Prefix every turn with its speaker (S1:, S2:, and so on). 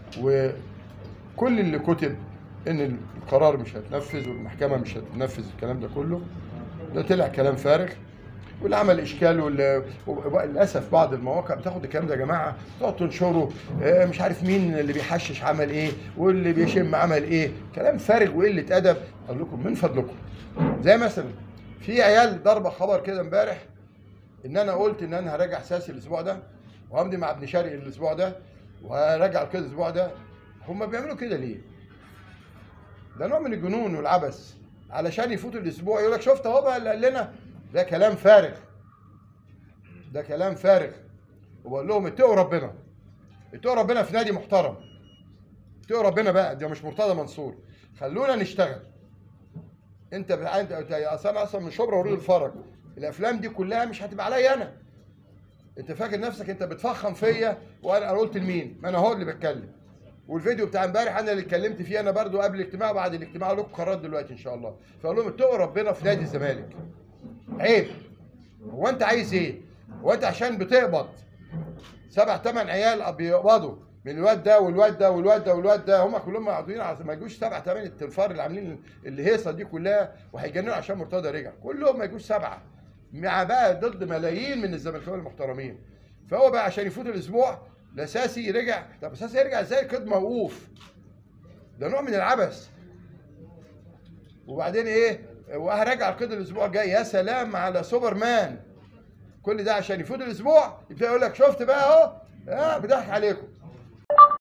S1: وكل اللي كتب ان القرار مش هتنفذ والمحكمه مش هتنفذ الكلام ده كله ده طلع كلام فارغ واللي عمل اشكال واللي للاسف بعض المواقع بتاخد الكلام ده يا جماعه تقعد تنشره آه، مش عارف مين اللي بيحشش عمل ايه واللي بيشم عمل ايه كلام فارغ وقله ادب اقول لكم من فضلكم زي مثلا في عيال ضربه خبر كده امبارح ان انا قلت ان انا هراجع سياسي الاسبوع ده وهمضي مع ابن شرقي الاسبوع ده وهراجع كده الاسبوع ده هم بيعملوا كده ليه؟ ده نوع من الجنون والعبث علشان يفوت الاسبوع يقول لك شفت اهو بقى اللي قال لنا ده كلام فارغ ده كلام فارغ وبقول لهم اتقوا ربنا اتقوا ربنا في نادي محترم اتقوا ربنا بقى ده مش مرتضى منصور خلونا نشتغل انت ب- انت انت اصل انا اصلا من شبرا ورود الفرج الافلام دي كلها مش هتبقى عليا انا انت فاكر نفسك انت بتفخم فيا وانا أنا قلت لمين ما انا هو اللي بتكلم والفيديو بتاع امبارح انا اللي اتكلمت فيه انا برضو قبل الاجتماع وبعد الاجتماع لكم قرارات دلوقتي ان شاء الله فاقول لهم اتقوا ربنا في نادي الزمالك عيب هو انت عايز ايه هو انت عشان بتقبض سبع ثمان عيال بيقبضوا من الواد ده والواد ده والواد ده والواد ده هم كلهم مقعدين على ما يجوش سبع ثمان التنفار اللي عاملين الهيصه دي كلها وهيجننوا عشان مرتضى رجع كلهم ما يجوش سبعه مع بقى ضد ملايين من الزملكاويه المحترمين فهو بقى عشان يفوت الاسبوع الاساسي رجع طب الاساسي يرجع ازاي القيد موقوف ده نوع من العبث وبعدين ايه وهراجع القيد الاسبوع الجاي يا سلام على سوبرمان كل ده عشان يفوت الاسبوع يبتدي يقول لك شفت بقى اهو اه بضحك عليكم